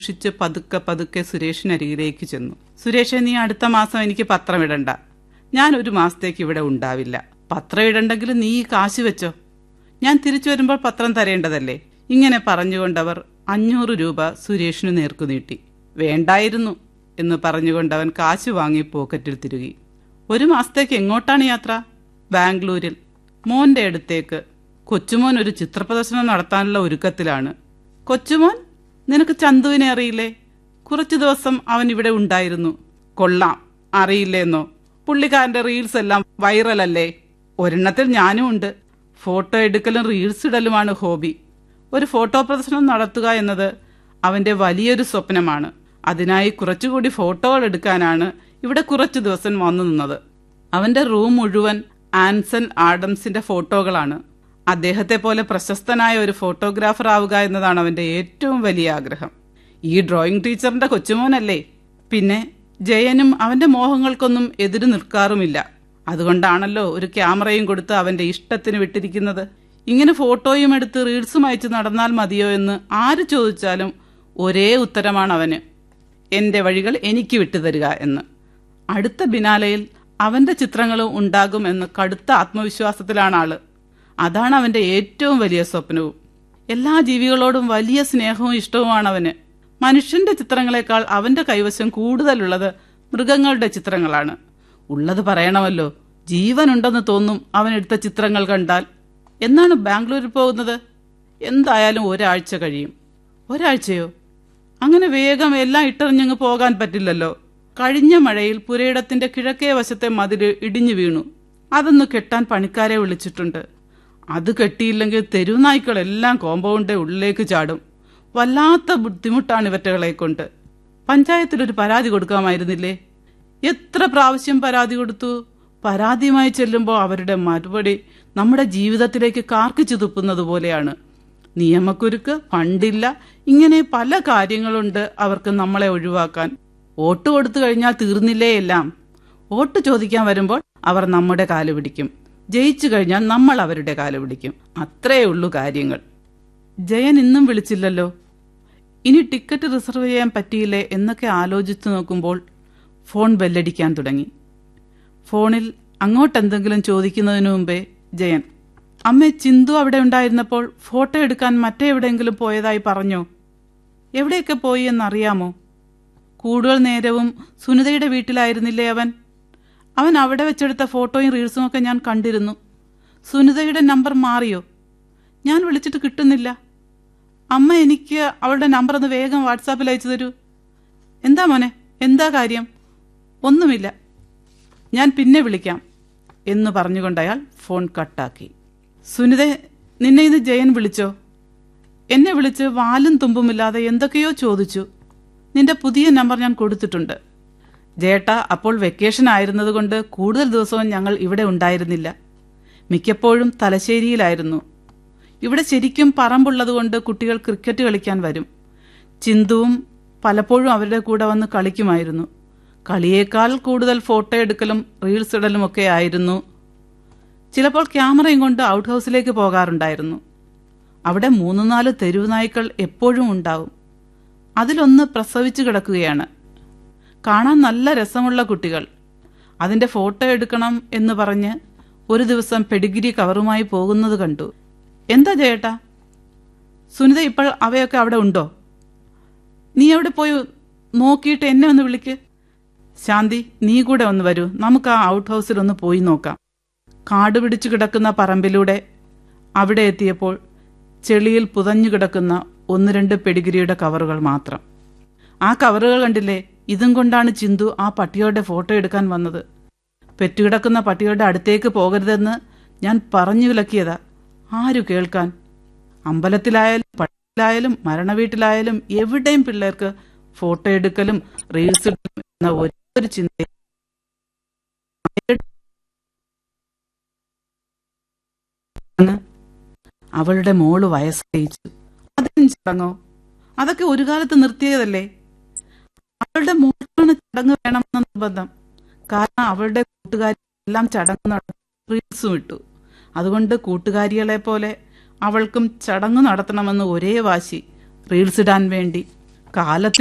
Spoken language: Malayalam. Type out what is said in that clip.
സൂക്ഷിച്ച് പതുക്കെ പതുക്കെ സുരേഷിനരികിലേക്ക് ചെന്നു സുരേഷെ നീ അടുത്ത മാസം എനിക്ക് പത്രം ഇടണ്ട ഞാൻ ഒരു മാസത്തേക്ക് ഇവിടെ ഉണ്ടാവില്ല പത്രം ഇടണ്ടെങ്കിലും നീ ഈ കാശ് വെച്ചോ ഞാൻ തിരിച്ചു വരുമ്പോൾ പത്രം തരേണ്ടതല്ലേ ഇങ്ങനെ പറഞ്ഞുകൊണ്ടവർ അഞ്ഞൂറ് രൂപ സുരേഷിനു നേർക്കു നീട്ടി വേണ്ടായിരുന്നു എന്ന് പറഞ്ഞുകൊണ്ടവൻ കാശ് വാങ്ങി പോക്കറ്റിൽ തിരുകി ഒരു മാസത്തേക്ക് എങ്ങോട്ടാണ് യാത്ര ബാംഗ്ലൂരിൽ മോന്റെ അടുത്തേക്ക് കൊച്ചുമോൻ ഒരു ചിത്രപ്രദർശനം നടത്താനുള്ള ഒരുക്കത്തിലാണ് കൊച്ചുമോൻ നിനക്ക് ചന്തുവിനെ അറിയില്ലേ കുറച്ചു ദിവസം അവൻ ഇവിടെ ഉണ്ടായിരുന്നു കൊള്ളാം അറിയില്ലേന്നോ പുള്ളിക്കാരന്റെ റീൽസ് എല്ലാം വൈറലല്ലേ ഒരെണ്ണത്തിൽ ഞാനും ഉണ്ട് ഫോട്ടോ എടുക്കലും റീൽസ് ഇടലുമാണ് ഹോബി ഒരു ഫോട്ടോ പ്രദർശനം നടത്തുക എന്നത് അവന്റെ വലിയൊരു സ്വപ്നമാണ് അതിനായി കുറച്ചുകൂടി ഫോട്ടോകൾ എടുക്കാനാണ് ഇവിടെ കുറച്ചു ദിവസം വന്നു നിന്നത് അവന്റെ റൂം മുഴുവൻ ആൻസൺ ആഡംസിന്റെ ഫോട്ടോകളാണ് അദ്ദേഹത്തെ പോലെ പ്രശസ്തനായ ഒരു ഫോട്ടോഗ്രാഫർ ആവുക എന്നതാണ് അവന്റെ ഏറ്റവും വലിയ ആഗ്രഹം ഈ ഡ്രോയിങ് ടീച്ചറിന്റെ കൊച്ചുമോനല്ലേ പിന്നെ ജയനും അവന്റെ മോഹങ്ങൾക്കൊന്നും എതിര് നിൽക്കാറുമില്ല അതുകൊണ്ടാണല്ലോ ഒരു ക്യാമറയും കൊടുത്ത് അവന്റെ ഇഷ്ടത്തിന് വിട്ടിരിക്കുന്നത് ഇങ്ങനെ ഫോട്ടോയും എടുത്ത് റീൽസും അയച്ച് നടന്നാൽ മതിയോ എന്ന് ആര് ചോദിച്ചാലും ഒരേ ഉത്തരമാണ് അവന് എന്റെ വഴികൾ എനിക്ക് വിട്ടുതരിക എന്ന് അടുത്ത ബിനാലയിൽ അവന്റെ ചിത്രങ്ങളും ഉണ്ടാകും എന്ന് കടുത്ത ആത്മവിശ്വാസത്തിലാണ് ആള് അതാണ് അവന്റെ ഏറ്റവും വലിയ സ്വപ്നവും എല്ലാ ജീവികളോടും വലിയ സ്നേഹവും ഇഷ്ടവുമാണ് അവന് മനുഷ്യന്റെ ചിത്രങ്ങളെക്കാൾ അവന്റെ കൈവശം കൂടുതലുള്ളത് മൃഗങ്ങളുടെ ചിത്രങ്ങളാണ് ഉള്ളത് പറയണമല്ലോ ജീവനുണ്ടെന്ന് തോന്നും അവനെടുത്ത ചിത്രങ്ങൾ കണ്ടാൽ എന്നാണ് ബാംഗ്ലൂരിൽ പോകുന്നത് എന്തായാലും ഒരാഴ്ച കഴിയും ഒരാഴ്ചയോ അങ്ങനെ വേഗം എല്ലാം ഇട്ടെറിഞ്ഞങ്ങ് പോകാൻ പറ്റില്ലല്ലോ കഴിഞ്ഞ മഴയിൽ പുരയിടത്തിന്റെ കിഴക്കേ വശത്തെ മതില് ഇടിഞ്ഞു വീണു അതൊന്ന് കെട്ടാൻ പണിക്കാരെ വിളിച്ചിട്ടുണ്ട് അത് കെട്ടിയില്ലെങ്കിൽ തെരുവുനായ്ക്കളെല്ലാം കോമ്പൗണ്ടിന്റെ ഉള്ളിലേക്ക് ചാടും വല്ലാത്ത ബുദ്ധിമുട്ടാണ് ഇവറ്റകളെ കൊണ്ട് പഞ്ചായത്തിലൊരു പരാതി കൊടുക്കാമായിരുന്നില്ലേ എത്ര പ്രാവശ്യം പരാതി കൊടുത്തു പരാതിയുമായി ചെല്ലുമ്പോൾ അവരുടെ മറുപടി നമ്മുടെ ജീവിതത്തിലേക്ക് കാർക്കിച്ചു തുപ്പുന്നത് പോലെയാണ് നിയമക്കുരുക്ക് ഫണ്ടില്ല ഇങ്ങനെ പല കാര്യങ്ങളുണ്ട് അവർക്ക് നമ്മളെ ഒഴിവാക്കാൻ വോട്ട് കൊടുത്തു കഴിഞ്ഞാൽ തീർന്നില്ലേ എല്ലാം വോട്ട് ചോദിക്കാൻ വരുമ്പോൾ അവർ നമ്മുടെ കാല് പിടിക്കും ജയിച്ചു കഴിഞ്ഞാൽ നമ്മൾ അവരുടെ കാല് പിടിക്കും അത്രയേ ഉള്ളൂ കാര്യങ്ങൾ ജയൻ ഇന്നും വിളിച്ചില്ലല്ലോ ഇനി ടിക്കറ്റ് റിസർവ് ചെയ്യാൻ പറ്റിയില്ലേ എന്നൊക്കെ ആലോചിച്ചു നോക്കുമ്പോൾ ഫോൺ ബെല്ലടിക്കാൻ തുടങ്ങി ഫോണിൽ അങ്ങോട്ടെന്തെങ്കിലും ചോദിക്കുന്നതിനു മുമ്പേ ജയൻ അമ്മ ചിന്തു അവിടെ ഉണ്ടായിരുന്നപ്പോൾ ഫോട്ടോ എടുക്കാൻ മറ്റെവിടെയെങ്കിലും പോയതായി പറഞ്ഞോ എവിടെയൊക്കെ പോയി എന്നറിയാമോ കൂടുതൽ നേരവും സുനിതയുടെ വീട്ടിലായിരുന്നില്ലേ അവൻ അവൻ അവിടെ വെച്ചെടുത്ത ഫോട്ടോയും റീൽസും ഒക്കെ ഞാൻ കണ്ടിരുന്നു സുനിതയുടെ നമ്പർ മാറിയോ ഞാൻ വിളിച്ചിട്ട് കിട്ടുന്നില്ല അമ്മ എനിക്ക് അവളുടെ നമ്പർ ഒന്ന് വേഗം വാട്സാപ്പിൽ അയച്ചു തരൂ എന്താ മോനെ എന്താ കാര്യം ഒന്നുമില്ല ഞാൻ പിന്നെ വിളിക്കാം എന്ന് പറഞ്ഞുകൊണ്ട് അയാൾ ഫോൺ കട്ടാക്കി സുനിത നിന്നെ ഇന്ന് ജയൻ വിളിച്ചോ എന്നെ വിളിച്ച് വാലും തുമ്പുമില്ലാതെ എന്തൊക്കെയോ ചോദിച്ചു നിന്റെ പുതിയ നമ്പർ ഞാൻ കൊടുത്തിട്ടുണ്ട് ജേട്ട അപ്പോൾ വെക്കേഷൻ ആയിരുന്നതുകൊണ്ട് കൂടുതൽ ദിവസവും ഞങ്ങൾ ഇവിടെ ഉണ്ടായിരുന്നില്ല മിക്കപ്പോഴും തലശ്ശേരിയിലായിരുന്നു ഇവിടെ ശരിക്കും പറമ്പുള്ളതുകൊണ്ട് കുട്ടികൾ ക്രിക്കറ്റ് കളിക്കാൻ വരും ചിന്തുവും പലപ്പോഴും അവരുടെ കൂടെ വന്ന് കളിക്കുമായിരുന്നു കളിയേക്കാൾ കൂടുതൽ ഫോട്ടോ എടുക്കലും റീൽസ് ഇടലും ഒക്കെ ആയിരുന്നു ചിലപ്പോൾ ക്യാമറയും കൊണ്ട് ഔട്ട് ഹൗസിലേക്ക് പോകാറുണ്ടായിരുന്നു അവിടെ മൂന്ന് നാല് തെരുവ് നായ്ക്കൾ എപ്പോഴും ഉണ്ടാവും അതിലൊന്ന് പ്രസവിച്ചു കിടക്കുകയാണ് കാണാൻ നല്ല രസമുള്ള കുട്ടികൾ അതിന്റെ ഫോട്ടോ എടുക്കണം എന്ന് പറഞ്ഞ് ഒരു ദിവസം പെഡിഗിരി കവറുമായി പോകുന്നത് കണ്ടു എന്താ ജയേട്ടാ സുനിത ഇപ്പോൾ അവയൊക്കെ അവിടെ ഉണ്ടോ നീ അവിടെ പോയി നോക്കിയിട്ട് എന്നെ ഒന്ന് വിളിക്ക് ശാന്തി നീ കൂടെ ഒന്ന് വരൂ നമുക്ക് ആ ഔട്ട് ഹൗസിൽ ഒന്ന് പോയി നോക്കാം കാട് പിടിച്ചു കിടക്കുന്ന പറമ്പിലൂടെ അവിടെ എത്തിയപ്പോൾ ചെളിയിൽ പുതഞ്ഞു കിടക്കുന്ന ഒന്ന് രണ്ട് പെഡിഗിരിയുടെ കവറുകൾ മാത്രം ആ കവറുകൾ കണ്ടില്ലേ ഇതും കൊണ്ടാണ് ചിന്തു ആ പട്ടിയുടെ ഫോട്ടോ എടുക്കാൻ വന്നത് പെറ്റുകിടക്കുന്ന പട്ടിയുടെ അടുത്തേക്ക് പോകരുതെന്ന് ഞാൻ പറഞ്ഞു വിലക്കിയതാ ആരു കേൾക്കാൻ അമ്പലത്തിലായാലും പള്ളിയിലായാലും മരണവീട്ടിലായാലും എവിടെയും പിള്ളേർക്ക് ഫോട്ടോ എടുക്കലും റീൽസ് ഇടലും എന്ന ഒരേ ഒരു ചിന്ത അവളുടെ മോള് വയസ്സറിയിച്ചു അതിനും ചടങ്ങോ അതൊക്കെ ഒരു കാലത്ത് നിർത്തിയതല്ലേ അവളുടെ മോൾക്കാണ് ചടങ്ങ് വേണമെന്ന നിർബന്ധം കാരണം അവളുടെ കൂട്ടുകാരി എല്ലാം ചടങ്ങ് നടത്തി റീൽസും ഇട്ടു അതുകൊണ്ട് കൂട്ടുകാരികളെ പോലെ അവൾക്കും ചടങ്ങ് നടത്തണമെന്ന് ഒരേ വാശി റീൽസ് ഇടാൻ വേണ്ടി കാലത്ത്